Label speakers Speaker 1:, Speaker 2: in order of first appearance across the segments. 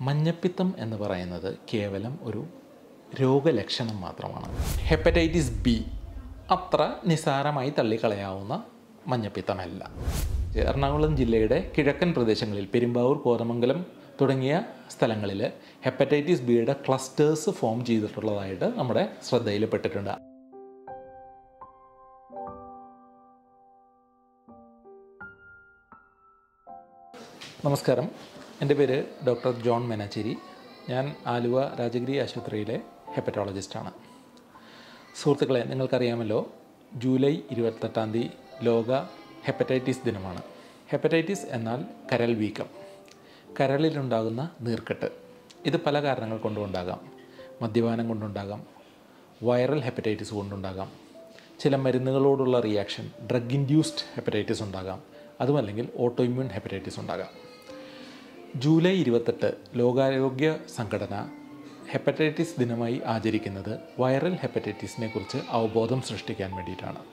Speaker 1: മഞ്ഞപ്പിത്തം എന്ന് പറയുന്നത് കേവലം ഒരു രോഗലക്ഷണം മാത്രമാണ് ഹെപ്പറ്റൈറ്റിസ് ബി അത്ര നിസാരമായി തള്ളിക്കളയാവുന്ന മഞ്ഞപ്പിത്തമല്ല എറണാകുളം ജില്ലയുടെ കിഴക്കൻ പ്രദേശങ്ങളിൽ പെരുമ്പാവൂർ കോതമംഗലം തുടങ്ങിയ സ്ഥലങ്ങളിൽ ഹെപ്പറ്റൈറ്റിസ് ബിയുടെ ക്ലസ്റ്റേഴ്സ് ഫോം ചെയ്തിട്ടുള്ളതായിട്ട് നമ്മുടെ ശ്രദ്ധയിൽപ്പെട്ടിട്ടുണ്ട് നമസ്കാരം എൻ്റെ പേര് ഡോക്ടർ ജോൺ മെനാച്ചേരി ഞാൻ ആലുവ രാജഗിരി ആശുപത്രിയിലെ ഹെപ്പറ്റോളജിസ്റ്റാണ് സുഹൃത്തുക്കളെ നിങ്ങൾക്കറിയാമല്ലോ ജൂലൈ ഇരുപത്തെട്ടാം തീയതി ലോക ഹെപ്പറ്റൈറ്റിസ് ദിനമാണ് ഹെപ്പറ്റൈറ്റിസ് എന്നാൽ കരൾ വീക്കം കരളിലുണ്ടാകുന്ന നീർക്കെട്ട് ഇത് പല കാരണങ്ങൾ കൊണ്ടും ഉണ്ടാകാം മദ്യപാനം കൊണ്ടുണ്ടാകാം വൈറൽ ഹെപ്പറ്റൈറ്റിസ് കൊണ്ടുണ്ടാകാം ചില മരുന്നുകളോടുള്ള റിയാക്ഷൻ ഡ്രഗ് ഇൻഡ്യൂസ്ഡ് ഹെപ്പറ്റൈറ്റിസ് ഉണ്ടാകാം അതുമല്ലെങ്കിൽ ഓട്ടോ ഇമ്മ്യൂൺ ഹെപ്പറ്റൈറ്റിസ് ഉണ്ടാകാം ജൂലൈ ഇരുപത്തെട്ട് ലോകാരോഗ്യ സംഘടന ഹെപ്പറ്റൈറ്റിസ് ദിനമായി ആചരിക്കുന്നത് വൈറൽ ഹെപ്പറ്റൈറ്റിസിനെ കുറിച്ച് അവബോധം സൃഷ്ടിക്കാൻ വേണ്ടിയിട്ടാണ്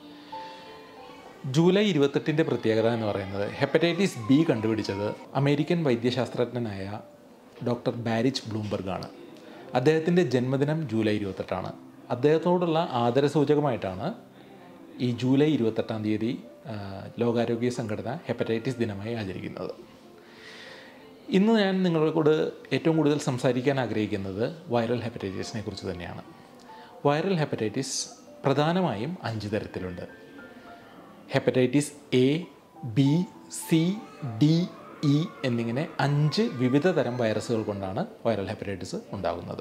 Speaker 1: ജൂലൈ ഇരുപത്തെട്ടിൻ്റെ പ്രത്യേകത എന്ന് പറയുന്നത് ഹെപ്പറ്റൈറ്റിസ് ബി കണ്ടുപിടിച്ചത് അമേരിക്കൻ വൈദ്യശാസ്ത്രജ്ഞനായ ഡോക്ടർ ബാരിച്ച് ബ്ലൂംബർഗ് ആണ് അദ്ദേഹത്തിൻ്റെ ജന്മദിനം ജൂലൈ ഇരുപത്തെട്ടാണ് അദ്ദേഹത്തോടുള്ള ആദരസൂചകമായിട്ടാണ് ഈ ജൂലൈ ഇരുപത്തെട്ടാം തീയതി ആ, ലോകാരോഗ്യ സംഘടന ഹെപ്പറ്റൈറ്റിസ് ദിനമായി ആചരിക്കുന്നത് ഇന്ന് ഞാൻ നിങ്ങളോട് ഏറ്റവും കൂടുതൽ സംസാരിക്കാൻ ആഗ്രഹിക്കുന്നത് വൈറൽ ഹെപ്പറ്റൈറ്റിസിനെ കുറിച്ച് തന്നെയാണ് വൈറൽ ഹെപ്പറ്റൈറ്റിസ് പ്രധാനമായും അഞ്ച് തരത്തിലുണ്ട് hepatitis A B C D E എന്നിങ്ങനെ അഞ്ച് വിവിധ തരം വൈറസുകൾ കൊണ്ടാണ് വൈറൽ ഹെപ്പറ്റൈറ്റിസ് ഉണ്ടാകുന്നത്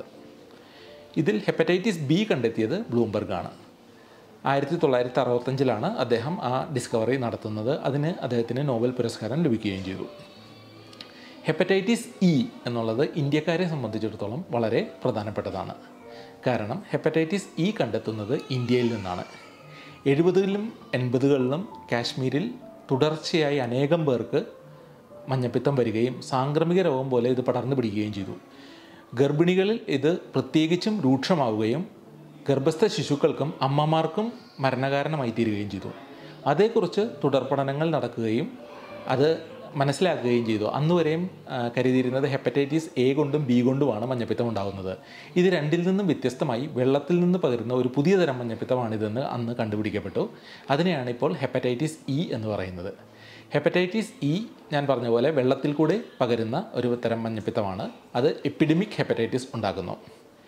Speaker 1: ഇതിൽ ഹെപ്പറ്റൈറ്റിസ് ബി കണ്ടെത്തിയത് ബ്ലൂംബർഗ് ആണ് ആയിരത്തി തൊള്ളായിരത്തി അറുപത്തഞ്ചിലാണ് അദ്ദേഹം ആ ഡിസ്കവറി നടത്തുന്നത് അതിന് അദ്ദേഹത്തിന് നോബൽ പുരസ്കാരം ലഭിക്കുകയും ചെയ്തു ഹെപ്പറ്റൈറ്റിസ് ഇ എന്നുള്ളത് ഇന്ത്യക്കാരെ സംബന്ധിച്ചിടത്തോളം വളരെ പ്രധാനപ്പെട്ടതാണ് കാരണം ഹെപ്പറ്റൈറ്റിസ് ഇ കണ്ടെത്തുന്നത് ഇന്ത്യയിൽ നിന്നാണ് എഴുപതുകളിലും എൺപതുകളിലും കാശ്മീരിൽ തുടർച്ചയായി അനേകം പേർക്ക് മഞ്ഞപ്പിത്തം വരികയും സാംക്രമിക രോഗം പോലെ ഇത് പടർന്നു പിടിക്കുകയും ചെയ്തു ഗർഭിണികളിൽ ഇത് പ്രത്യേകിച്ചും രൂക്ഷമാവുകയും ഗർഭസ്ഥ ശിശുക്കൾക്കും അമ്മമാർക്കും മരണകാരണമായി തീരുകയും ചെയ്തു അതേക്കുറിച്ച് തുടർ പഠനങ്ങൾ നടക്കുകയും അത് മനസ്സിലാക്കുകയും ചെയ്തു അന്ന് വരെയും ആ, കരുതിയിരുന്നത് ഹെപ്പറ്റൈറ്റിസ് എ കൊണ്ടും ബി കൊണ്ടുമാണ് മഞ്ഞപ്പിത്തം ഉണ്ടാകുന്നത് ഇത് രണ്ടിൽ നിന്നും വ്യത്യസ്തമായി വെള്ളത്തിൽ നിന്ന് പകരുന്ന ഒരു പുതിയ തരം മഞ്ഞപ്പിത്തമാണിതെന്ന് അന്ന് കണ്ടുപിടിക്കപ്പെട്ടു അതിനെയാണ് ഇപ്പോൾ ഹെപ്പറ്റൈറ്റിസ് ഇ എന്ന് പറയുന്നത് ഹെപ്പറ്റൈറ്റിസ് ഇ ഞാൻ പറഞ്ഞ പോലെ വെള്ളത്തിൽ കൂടെ പകരുന്ന ഒരു തരം മഞ്ഞപ്പിത്തമാണ് അത് എപ്പിഡമിക് ഹെപ്പറ്റൈറ്റിസ് ഉണ്ടാക്കുന്നു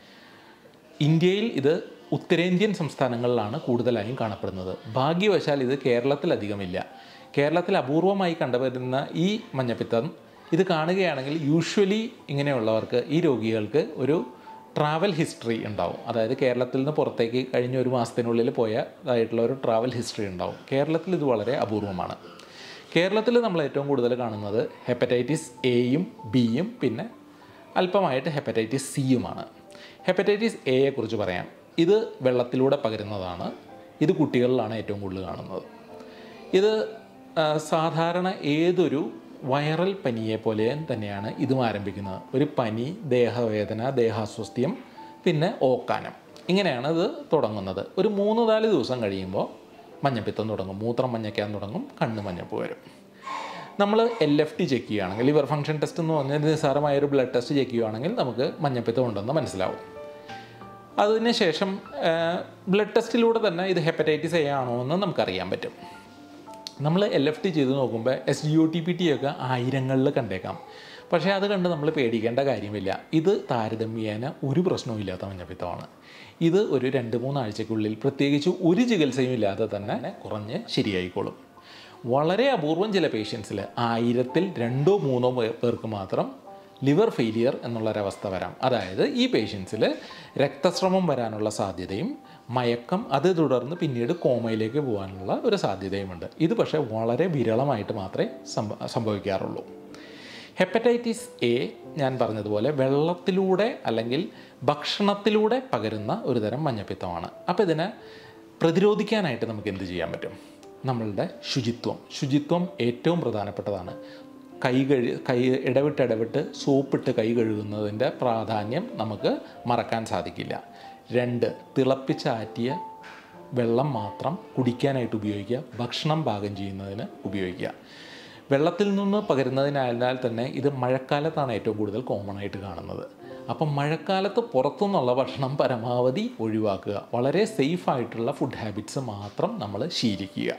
Speaker 1: ഇന്ത്യയിൽ ഇത് ഉത്തരേന്ത്യൻ സംസ്ഥാനങ്ങളിലാണ് കൂടുതലായും കാണപ്പെടുന്നത് ഭാഗ്യവശാൽ ഇത് കേരളത്തിൽ അധികമില്ല കേരളത്തിൽ അപൂർവമായി കണ്ടുവരുന്ന ഈ മഞ്ഞപ്പിത്തം ഇത് കാണുകയാണെങ്കിൽ യൂഷ്വലി ഇങ്ങനെയുള്ളവർക്ക് ഈ രോഗികൾക്ക് ഒരു ട്രാവൽ ഹിസ്റ്ററി ഉണ്ടാവും അതായത് കേരളത്തിൽ നിന്ന് പുറത്തേക്ക് കഴിഞ്ഞ ഒരു മാസത്തിനുള്ളിൽ പോയതായിട്ടുള്ള ഒരു ട്രാവൽ ഹിസ്റ്ററി ഉണ്ടാവും കേരളത്തിൽ ഇത് വളരെ അപൂർവമാണ് കേരളത്തിൽ നമ്മൾ ഏറ്റവും കൂടുതൽ കാണുന്നത് ഹെപ്പറ്റൈറ്റിസ് എയും ബിയും പിന്നെ അല്പമായിട്ട് ഹെപ്പറ്റൈറ്റിസ് സിയുമാണ് ഹെപ്പറ്റൈറ്റിസ് എയെ കുറിച്ച് പറയാം ഇത് വെള്ളത്തിലൂടെ പകരുന്നതാണ് ഇത് കുട്ടികളിലാണ് ഏറ്റവും കൂടുതൽ കാണുന്നത് ഇത് ആ, സാധാരണ ഏതൊരു വൈറൽ പനിയെ പോലെ തന്നെയാണ് ഇതും ആരംഭിക്കുന്നത് ഒരു പനി ദേഹവേദന ദേഹാസ്വസ്ഥ്യം പിന്നെ ഓക്കാനം ഇങ്ങനെയാണ് ഇത് തുടങ്ങുന്നത് ഒരു മൂന്ന് നാല് ദിവസം കഴിയുമ്പോൾ മഞ്ഞപ്പിത്തം തുടങ്ങും മൂത്രം മഞ്ഞയ്ക്കാൻ തുടങ്ങും കണ്ണ് മഞ്ഞപ്പ് വരും നമ്മൾ എൽ എഫ് ടി ചെക്ക് ചെയ്യുകയാണെങ്കിൽ ലിവർ ഫംഗ്ഷൻ ടെസ്റ്റ് എന്ന് പറഞ്ഞാൽ നിസ്സാരമായ ഒരു ബ്ലഡ് ടെസ്റ്റ് ചെക്ക് ചെയ്യുകയാണെങ്കിൽ നമുക്ക് മഞ്ഞപ്പിത്തം ഉണ്ടെന്ന് മനസ്സിലാവും അതിനുശേഷം ബ്ലഡ് ടെസ്റ്റിലൂടെ തന്നെ ഇത് ഹെപ്പറ്റൈറ്റിസ് എ ആണോ എന്ന് നമുക്കറിയാൻ പറ്റും നമ്മൾ എൽ എഫ് ടി ചെയ്ത് നോക്കുമ്പോൾ S D O T P T ഒക്കെ ആയിരങ്ങളിൽ കണ്ടേക്കാം പക്ഷേ അത് കണ്ട് നമ്മൾ പേടിക്കേണ്ട കാര്യമില്ല ഇത് താരതമ്യേന ഒരു പ്രശ്നവും ഇല്ലാത്ത മഞ്ഞപ്പിത്തമാണ് ഇത് ഒരു രണ്ട് മൂന്നാഴ്ചയ്ക്കുള്ളിൽ പ്രത്യേകിച്ച് ഒരു ചികിത്സയും ഇല്ലാതെ തന്നെ കുറഞ്ഞ് ശരിയായിക്കോളും വളരെ അപൂർവം ചില പേഷ്യൻസിൽ ആയിരത്തിൽ രണ്ടോ മൂന്നോ പേ- പേർക്ക് മാത്രം ലിവർ ഫെയിലിയർ എന്നുള്ളൊരവസ്ഥ വരാം അതായത് ഈ പേഷ്യൻസിൽ രക്തസ്രവം വരാനുള്ള സാധ്യതയും മയക്കം അത് തുടർന്ന് പിന്നീട് കോമയിലേക്ക് പോകാനുള്ള ഒരു സാധ്യതയുമുണ്ട് ഇത് പക്ഷേ വളരെ വിരളമായിട്ട് മാത്രമേ സംഭ സംഭവിക്കാറുള്ളൂ ഹെപ്പറ്റൈറ്റിസ് എ ഞാൻ പറഞ്ഞതുപോലെ വെള്ളത്തിലൂടെ അല്ലെങ്കിൽ ഭക്ഷണത്തിലൂടെ പകരുന്ന ഒരു തരം മഞ്ഞപ്പിത്തമാണ് അപ്പോൾ ഇതിനെ പ്രതിരോധിക്കാനായിട്ട് നമുക്ക് എന്ത് ചെയ്യാൻ പറ്റും നമ്മളുടെ ശുചിത്വം ശുചിത്വം ഏറ്റവും പ്രധാനപ്പെട്ടതാണ് കൈ കഴു കൈ ഇടവിട്ട് ഇടവിട്ട് സോപ്പിട്ട് കൈ കഴുകുന്നതിൻ്റെ പ്രാധാന്യം നമുക്ക് മറക്കാൻ സാധിക്കില്ല രണ്ട് തിളപ്പിച്ചാറ്റിയ വെള്ളം മാത്രം കുടിക്കാനായിട്ട് ഉപയോഗിക്കുക ഭക്ഷണം പാകം ചെയ്യുന്നതിന് ഉപയോഗിക്കുക വെള്ളത്തിൽ നിന്ന് പകരുന്നതിനാൽ തന്നെ ഇത് മഴക്കാലത്താണ് ഏറ്റവും കൂടുതൽ കോമൺ ആയിട്ട് കാണുന്നത് അപ്പം മഴക്കാലത്ത് പുറത്തുനിന്നുള്ള ഭക്ഷണം പരമാവധി ഒഴിവാക്കുക വളരെ സേഫ് ആയിട്ടുള്ള ഫുഡ് ഹാബിറ്റ്സ് മാത്രം നമ്മൾ ശീലിക്കുക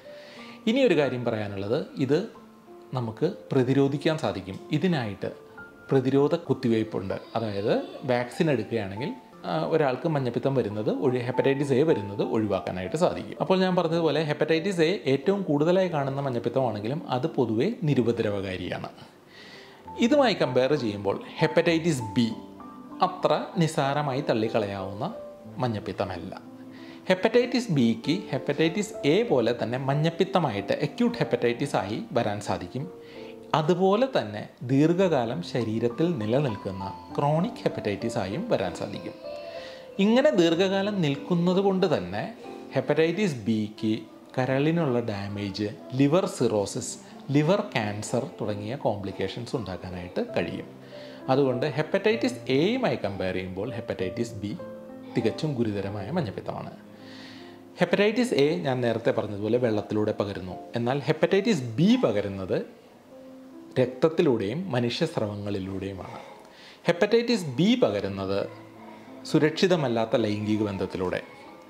Speaker 1: ഇനി ഒരു കാര്യം പറയാനുള്ളത് ഇത് നമുക്ക് പ്രതിരോധിക്കാൻ സാധിക്കും ഇതിനായിട്ട് പ്രതിരോധ കുത്തിവയ്പ്പുണ്ട് അതായത് വാക്സിൻ എടുക്കുകയാണെങ്കിൽ ആ, ഒരാൾക്ക് മഞ്ഞപ്പിത്തം വരുന്നത് ഒഴി ഹെപ്പറ്റൈറ്റിസ് എ വരുന്നത് ഒഴിവാക്കാനായിട്ട് സാധിക്കും അപ്പോൾ ഞാൻ പറഞ്ഞതുപോലെ ഹെപ്പറ്റൈറ്റിസ് എ ഏറ്റവും കൂടുതലായി കാണുന്ന മഞ്ഞപ്പിത്തമാണെങ്കിലും അത് പൊതുവെ നിരുപദ്രവകാരിയാണ് ഇതുമായി കമ്പയർ ചെയ്യുമ്പോൾ ഹെപ്പറ്റൈറ്റിസ് ബി അത്ര നിസ്സാരമായി തള്ളിക്കളയാവുന്ന മഞ്ഞപ്പിത്തമല്ല ഹെപ്പറ്റൈറ്റിസ് ബിക്ക് ഹെപ്പറ്റൈറ്റിസ് എ പോലെ തന്നെ മഞ്ഞപ്പിത്തമായിട്ട് അക്യൂട്ട് ഹെപ്പറ്റൈറ്റിസ് ആയി വരാൻ സാധിക്കും അതുപോലെ തന്നെ ദീർഘകാലം ശരീരത്തിൽ നിലനിൽക്കുന്ന ക്രോണിക് ഹെപ്പറ്റൈറ്റിസ് ആയും വരാൻ സാധിക്കും ഇങ്ങനെ ദീർഘകാലം നിൽക്കുന്നത് കൊണ്ട് തന്നെ ഹെപ്പറ്റൈറ്റിസ് ബിക്ക് കരളിനുള്ള damage liver cirrhosis liver cancer തുടങ്ങിയ കോംപ്ലിക്കേഷൻസ് ഉണ്ടാക്കാനായിട്ട് കഴിയും അതുകൊണ്ട് ഹെപ്പറ്റൈറ്റിസ് എയുമായി കമ്പയർ ചെയ്യുമ്പോൾ ഹെപ്പറ്റൈറ്റിസ് ബി തികച്ചും ഗുരുതരമായ മഞ്ഞപ്പിത്തമാണ് ഹെപ്പറ്റൈറ്റിസ് എ ഞാൻ നേരത്തെ പറഞ്ഞതുപോലെ വെള്ളത്തിലൂടെ പകരുന്നു എന്നാൽ ഹെപ്പറ്റൈറ്റിസ് ബി പകരുന്നത് രക്തത്തിലൂടെയും മനുഷ്യസ്രവങ്ങളിലൂടെയുമാണ് ഹെപ്പറ്റൈറ്റിസ് ബി പകരുന്നത് സുരക്ഷിതമല്ലാത്ത ലൈംഗിക ബന്ധത്തിലൂടെ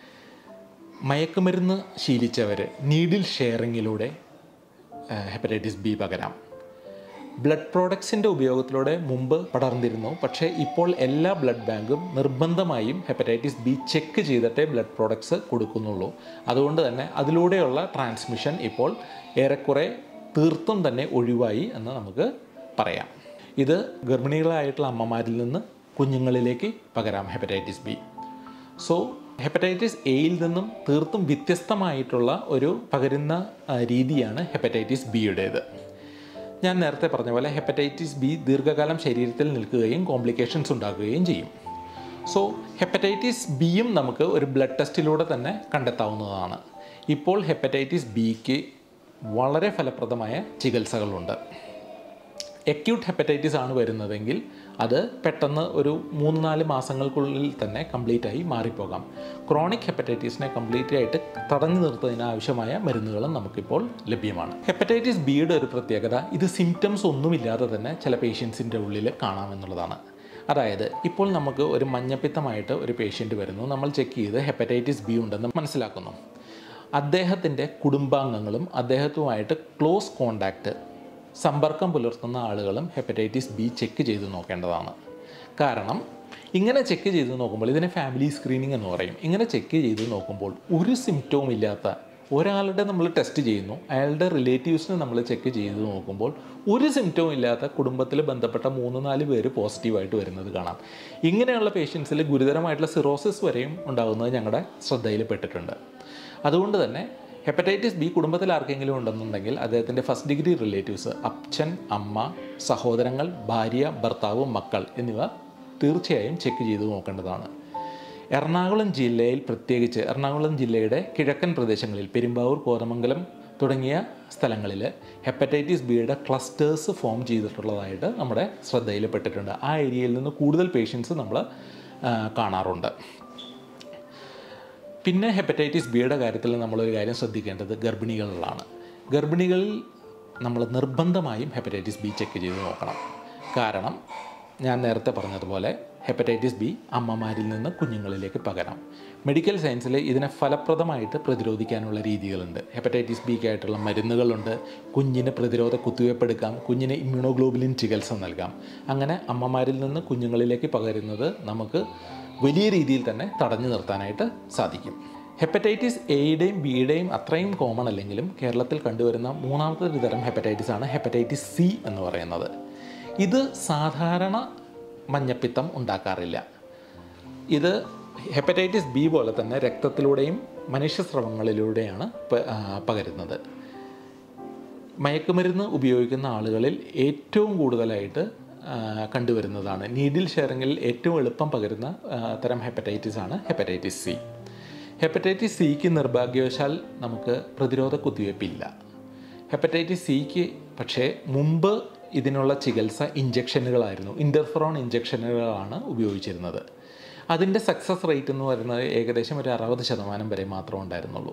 Speaker 1: മയക്കുമരുന്ന് ശീലിച്ചവർ നീഡിൽ ഷെയറിങ്ങിലൂടെ ഹെപ്പറ്റൈറ്റിസ് ബി പകരാം ബ്ലഡ് പ്രോഡക്ട്സിൻ്റെ ഉപയോഗത്തിലൂടെ മുമ്പ് പടർന്നിരുന്നു പക്ഷേ ഇപ്പോൾ എല്ലാ ബ്ലഡ് ബാങ്കും നിർബന്ധമായും ഹെപ്പറ്റൈറ്റിസ് ബി ചെക്ക് ചെയ്തിട്ടേ ബ്ലഡ് പ്രോഡക്ട്സ് കൊടുക്കുന്നുള്ളൂ അതുകൊണ്ട് തന്നെ അതിലൂടെയുള്ള ട്രാൻസ്മിഷൻ ഇപ്പോൾ ഏറെക്കുറെ തീർത്തും തന്നെ ഒഴിവായി എന്ന് നമുക്ക് പറയാം ഇത് ഗർഭിണികളായിട്ടുള്ള അമ്മമാരിൽ നിന്ന് കുഞ്ഞുങ്ങളിലേക്ക് പകരാം ഹെപ്പറ്റൈറ്റിസ് ബി സോ ഹെപ്പറ്റൈറ്റിസ് എയിൽ നിന്നും തീർത്തും വ്യത്യസ്തമായിട്ടുള്ള ഒരു പകരുന്ന ആ, രീതിയാണ് ഹെപ്പറ്റൈറ്റിസ് ബിയുടേത് ഞാൻ നേരത്തെ പറഞ്ഞ പോലെ ഹെപ്പറ്റൈറ്റിസ് ബി ദീർഘകാലം ശരീരത്തിൽ നിൽക്കുകയും കോംപ്ലിക്കേഷൻസ് ഉണ്ടാക്കുകയും ചെയ്യും സോ ഹെപ്പറ്റൈറ്റിസ് ബിയും നമുക്ക് ഒരു ബ്ലഡ് ടെസ്റ്റിലൂടെ തന്നെ കണ്ടെത്താവുന്നതാണ് ഇപ്പോൾ ഹെപ്പറ്റൈറ്റിസ് ബിക്ക് വളരെ ഫലപ്രദമായ ചികിത്സകളുണ്ട് എക്യൂട്ട് ഹെപ്പറ്റൈറ്റിസ് ആണ് വരുന്നതെങ്കിൽ അത് പെട്ടെന്ന് ഒരു മൂന്ന് നാല് മാസങ്ങൾക്കുള്ളിൽ തന്നെ കംപ്ലീറ്റ് ആയി മാറിപ്പോകാം ക്രോണിക് ഹെപ്പറ്റൈറ്റിസിനെ കംപ്ലീറ്റ് ആയിട്ട് തടഞ്ഞു നിർത്തുന്നതിന് ആവശ്യമായ മരുന്നുകളും നമുക്കിപ്പോൾ ലഭ്യമാണ് ഹെപ്പറ്റൈറ്റിസ് ബിയുടെ ഒരു പ്രത്യേകത ഇത് സിംറ്റംസ് ഒന്നുമില്ലാതെ തന്നെ ചില പേഷ്യൻസിൻ്റെ ഉള്ളിൽ കാണാമെന്നുള്ളതാണ് അതായത് ഇപ്പോൾ നമുക്ക് ഒരു മഞ്ഞപ്പിത്തമായിട്ട് ഒരു പേഷ്യൻ്റ് വരുന്നു നമ്മൾ ചെക്ക് ചെയ്ത് ഹെപ്പറ്റൈറ്റിസ് ബി ഉണ്ടെന്ന് മനസ്സിലാക്കുന്നു അദ്ദേഹത്തിൻ്റെ കുടുംബാംഗങ്ങളും അദ്ദേഹത്തുമായിട്ട് ക്ലോസ് കോണ്ടാക്റ്റ് സമ്പർക്കം പുലർത്തുന്ന ആളുകളും ഹെപ്പറ്റൈറ്റിസ് ബി ചെക്ക് ചെയ്ത് നോക്കേണ്ടതാണ് കാരണം ഇങ്ങനെ ചെക്ക് ചെയ്ത് നോക്കുമ്പോൾ ഇതിനെ ഫാമിലി സ്ക്രീനിങ് എന്ന് പറയും ഇങ്ങനെ ചെക്ക് ചെയ്ത് നോക്കുമ്പോൾ ഒരു സിംറ്റവും ഇല്ലാത്ത ഒരാളുടെ നമ്മൾ ടെസ്റ്റ് ചെയ്യുന്നു അയാളുടെ റിലേറ്റീവ്സിനെ നമ്മൾ ചെക്ക് ചെയ്ത് നോക്കുമ്പോൾ ഒരു സിംറ്റവും ഇല്ലാത്ത കുടുംബത്തിൽ ബന്ധപ്പെട്ട മൂന്ന് നാല് പേര് പോസിറ്റീവായിട്ട് വരുന്നത് കാണാം ഇങ്ങനെയുള്ള പേഷ്യൻസിൽ ഗുരുതരമായിട്ടുള്ള സിറോസിസ് വരെയും ഉണ്ടാകുന്നത് ഞങ്ങളുടെ ശ്രദ്ധയിൽപ്പെട്ടിട്ടുണ്ട് അതുകൊണ്ട് തന്നെ ഹെപ്പറ്റൈറ്റിസ് ബി കുടുംബത്തിൽ ആർക്കെങ്കിലും ഉണ്ടെന്നുണ്ടെങ്കിൽ അദ്ദേഹത്തിൻ്റെ ഫസ്റ്റ് ഡിഗ്രി റിലേറ്റീവ്സ് അച്ഛൻ അമ്മ സഹോദരങ്ങൾ ഭാര്യ ഭർത്താവ് മക്കൾ എന്നിവ തീർച്ചയായും ചെക്ക് ചെയ്ത് നോക്കേണ്ടതാണ് എറണാകുളം ജില്ലയിൽ പ്രത്യേകിച്ച് എറണാകുളം ജില്ലയുടെ കിഴക്കൻ പ്രദേശങ്ങളിൽ പെരുമ്പാവൂർ കോതമംഗലം തുടങ്ങിയ സ്ഥലങ്ങളിൽ ഹെപ്പറ്റൈറ്റിസ് ബിയുടെ ക്ലസ്റ്റേഴ്സ് ഫോം ചെയ്തിട്ടുള്ളതായിട്ട് നമ്മുടെ ശ്രദ്ധയിൽപ്പെട്ടിട്ടുണ്ട് ആ ഏരിയയിൽ നിന്ന് കൂടുതൽ പേഷ്യൻസ് നമ്മൾ ആ, കാണാറുണ്ട് പിന്നെ ഹെപ്പറ്റൈറ്റിസ് ബിയുടെ കാര്യത്തിൽ നമ്മളൊരു കാര്യം ശ്രദ്ധിക്കേണ്ടത് ഗർഭിണികളിലാണ് ഗർഭിണികളിൽ നമ്മൾ നിർബന്ധമായും ഹെപ്പറ്റൈറ്റിസ് ബി ചെക്ക് ചെയ്ത് നോക്കണം കാരണം ഞാൻ നേരത്തെ പറഞ്ഞതുപോലെ ഹെപ്പറ്റൈറ്റിസ് ബി അമ്മമാരിൽ നിന്ന് കുഞ്ഞുങ്ങളിലേക്ക് പകരാം മെഡിക്കൽ സയൻസിൽ ഇതിനെ ഫലപ്രദമായിട്ട് പ്രതിരോധിക്കാനുള്ള രീതികളുണ്ട് ഹെപ്പറ്റൈറ്റിസ് ബിക്കായിട്ടുള്ള മരുന്നുകളുണ്ട് കുഞ്ഞിന് പ്രതിരോധ കുത്തിവയ്പ്പ് എടുക്കാം കുഞ്ഞിന് ഇമ്മ്യൂണോഗ്ലോബുലിൻ ചികിത്സ നൽകാം അങ്ങനെ അമ്മമാരിൽ നിന്ന് കുഞ്ഞുങ്ങളിലേക്ക് പകരുന്നത് നമുക്ക് വലിയ രീതിയിൽ തന്നെ തടഞ്ഞു നിർത്താനായിട്ട് സാധിക്കും ഹെപ്പറ്റൈറ്റിസ് എയുടെയും ബിയുടെയും അത്രയും കോമൺ അല്ലെങ്കിലും കേരളത്തിൽ കണ്ടുവരുന്ന മൂന്നാമത്തെ ഒരു തരം ഹെപ്പറ്റൈറ്റിസ് ആണ് ഹെപ്പറ്റൈറ്റിസ് സി എന്ന് പറയുന്നത് ഇത് സാധാരണ മഞ്ഞപ്പിത്തം ഉണ്ടാക്കാറില്ല ഇത് ഹെപ്പറ്റൈറ്റിസ് ബി പോലെ തന്നെ രക്തത്തിലൂടെയും മനുഷ്യസ്രവങ്ങളിലൂടെയാണ് പ- ആ, പകരുന്നത് മയക്കുമരുന്ന് ഉപയോഗിക്കുന്ന ആളുകളിൽ ഏറ്റവും കൂടുതലായിട്ട് ആ, കണ്ടുവരുന്നതാണ് നീഡിൽ ഷെയറിങ്ങിൽ ഏറ്റവും എളുപ്പം പകരുന്ന ആ, തരം ഹെപ്പറ്റൈറ്റിസ് ആണ് ഹെപ്പറ്റൈറ്റിസ് സി ഹെപ്പറ്റൈറ്റിസ് സിക്ക് നിർഭാഗ്യവശാൽ നമുക്ക് പ്രതിരോധ കുത്തിവയ്പ്പില്ല ഹെപ്പറ്റൈറ്റിസ് സിക്ക് പക്ഷേ മുമ്പ് ഇതിനുള്ള ചികിത്സ ഇഞ്ചക്ഷനുകളായിരുന്നു ഇൻ്റർഫെറോൺ ഇഞ്ചക്ഷനുകളാണ് ഉപയോഗിച്ചിരുന്നത് അതിൻ്റെ സക്സസ് റേറ്റ് എന്ന് പറയുന്നത് ഏകദേശം ഒരു അറുപത് ശതമാനം വരെ മാത്രമേ ഉണ്ടായിരുന്നുള്ളൂ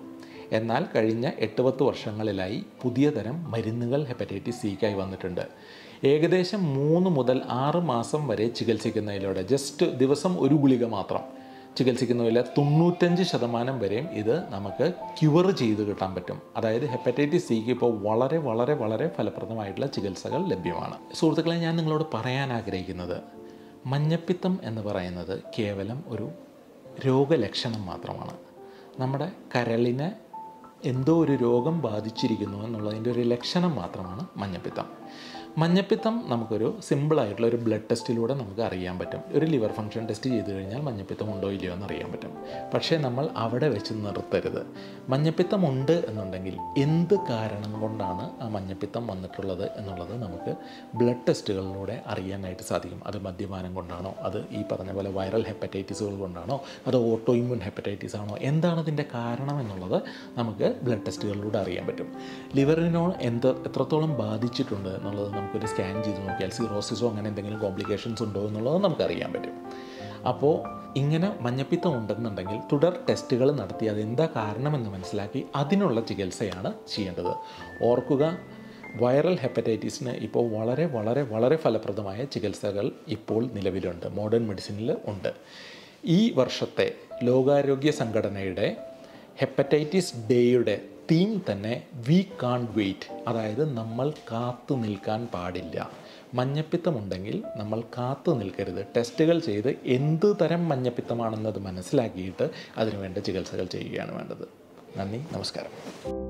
Speaker 1: എന്നാൽ കഴിഞ്ഞ എട്ട് പത്ത് വർഷങ്ങളിലായി പുതിയ തരം മരുന്നുകൾ ഹെപ്പറ്റൈറ്റിസ് സിക്കായി വന്നിട്ടുണ്ട് ഏകദേശം മൂന്ന് മുതൽ ആറ് മാസം വരെ ചികിത്സിക്കുന്നതിലൂടെ ജസ്റ്റ് ദിവസം ഒരു ഗുളിക മാത്രം ചികിത്സിക്കുന്നതിൽ തൊണ്ണൂറ്റഞ്ച് ശതമാനം വരെയും ഇത് നമുക്ക് ക്യൂർ ചെയ്ത് കിട്ടാൻ പറ്റും അതായത് ഹെപ്പറ്റൈറ്റിസ് സിക്ക് ഇപ്പോൾ വളരെ വളരെ വളരെ ഫലപ്രദമായിട്ടുള്ള ചികിത്സകൾ ലഭ്യമാണ് സുഹൃത്തുക്കളെ ഞാൻ നിങ്ങളോട് പറയാൻ ആഗ്രഹിക്കുന്നത് മഞ്ഞപ്പിത്തം എന്ന് പറയുന്നത് കേവലം ഒരു രോഗലക്ഷണം മാത്രമാണ് നമ്മുടെ കരളിനെ എന്തോ ഒരു രോഗം ബാധിച്ചിരിക്കുന്നു എന്നുള്ളതിൻ്റെ ഒരു ലക്ഷണം മാത്രമാണ് മഞ്ഞപ്പിത്തം മഞ്ഞപ്പിത്തം നമുക്കൊരു സിമ്പിളായിട്ടുള്ള ഒരു ബ്ലഡ് ടെസ്റ്റിലൂടെ നമുക്ക് അറിയാൻ പറ്റും ഒരു ലിവർ ഫംഗ്ഷൻ ടെസ്റ്റ് ചെയ്ത് കഴിഞ്ഞാൽ മഞ്ഞപ്പിത്തം ഉണ്ടോ ഇല്ലയോ എന്ന് അറിയാൻ പറ്റും പക്ഷേ നമ്മൾ അവിടെ വെച്ച് നിർത്തരുത് മഞ്ഞപ്പിത്തം ഉണ്ട് എന്നുണ്ടെങ്കിൽ എന്ത് കാരണം കൊണ്ടാണ് ആ മഞ്ഞപ്പിത്തം വന്നിട്ടുള്ളത് എന്നുള്ളത് നമുക്ക് ബ്ലഡ് ടെസ്റ്റുകളിലൂടെ അറിയാനായിട്ട് സാധിക്കും അത് മദ്യപാനം കൊണ്ടാണോ അത് ഈ പറഞ്ഞ പോലെ വൈറൽ ഹെപ്പറ്റൈറ്റിസുകൾ കൊണ്ടാണോ അത് ഓട്ടോ ഇമ്യൂൺ ഹെപ്പറ്റൈറ്റിസ് ആണോ എന്താണ് അതിൻ്റെ കാരണം എന്നുള്ളത് നമുക്ക് ബ്ലഡ് ടെസ്റ്റുകളിലൂടെ അറിയാൻ പറ്റും ലിവറിനോ എന്ത് എത്രത്തോളം ബാധിച്ചിട്ടുണ്ട് എന്നുള്ളത് നമുക്കൊരു സ്കാൻ ചെയ്ത് നോക്കിയാൽ സിറോസിസോ അങ്ങനെ എന്തെങ്കിലും കോംപ്ലിക്കേഷൻസ് ഉണ്ടോ എന്നുള്ളത് നമുക്കറിയാൻ പറ്റും അപ്പോൾ ഇങ്ങനെ മഞ്ഞപ്പിത്തം ഉണ്ടെന്നുണ്ടെങ്കിൽ തുടർ ടെസ്റ്റുകൾ നടത്തി അതെന്താ കാരണമെന്ന് മനസ്സിലാക്കി അതിനുള്ള ചികിത്സയാണ് ചെയ്യേണ്ടത് ഓർക്കുക വൈറൽ ഹെപ്പറ്റൈറ്റിസിന് ഇപ്പോൾ വളരെ വളരെ വളരെ ഫലപ്രദമായ ചികിത്സകൾ ഇപ്പോൾ നിലവിലുണ്ട് മോഡേൺ മെഡിസിനിൽ ഉണ്ട് ഈ വർഷത്തെ ലോകാരോഗ്യ സംഘടനയുടെ ഹെപ്പറ്റൈറ്റിസ് ഡേയുടെ തീം തന്നെ വി കാൺ വെയിറ്റ് അതായത് നമ്മൾ കാത്തു നിൽക്കാൻ പാടില്ല മഞ്ഞപ്പിത്തമുണ്ടെങ്കിൽ നമ്മൾ കാത്തു നിൽക്കരുത് ടെസ്റ്റുകൾ ചെയ്ത് എന്ത് തരം മഞ്ഞപ്പിത്തമാണെന്നത് മനസ്സിലാക്കിയിട്ട് അതിനുവേണ്ട ചികിത്സകൾ ചെയ്യുകയാണ് വേണ്ടത് നന്ദി നമസ്കാരം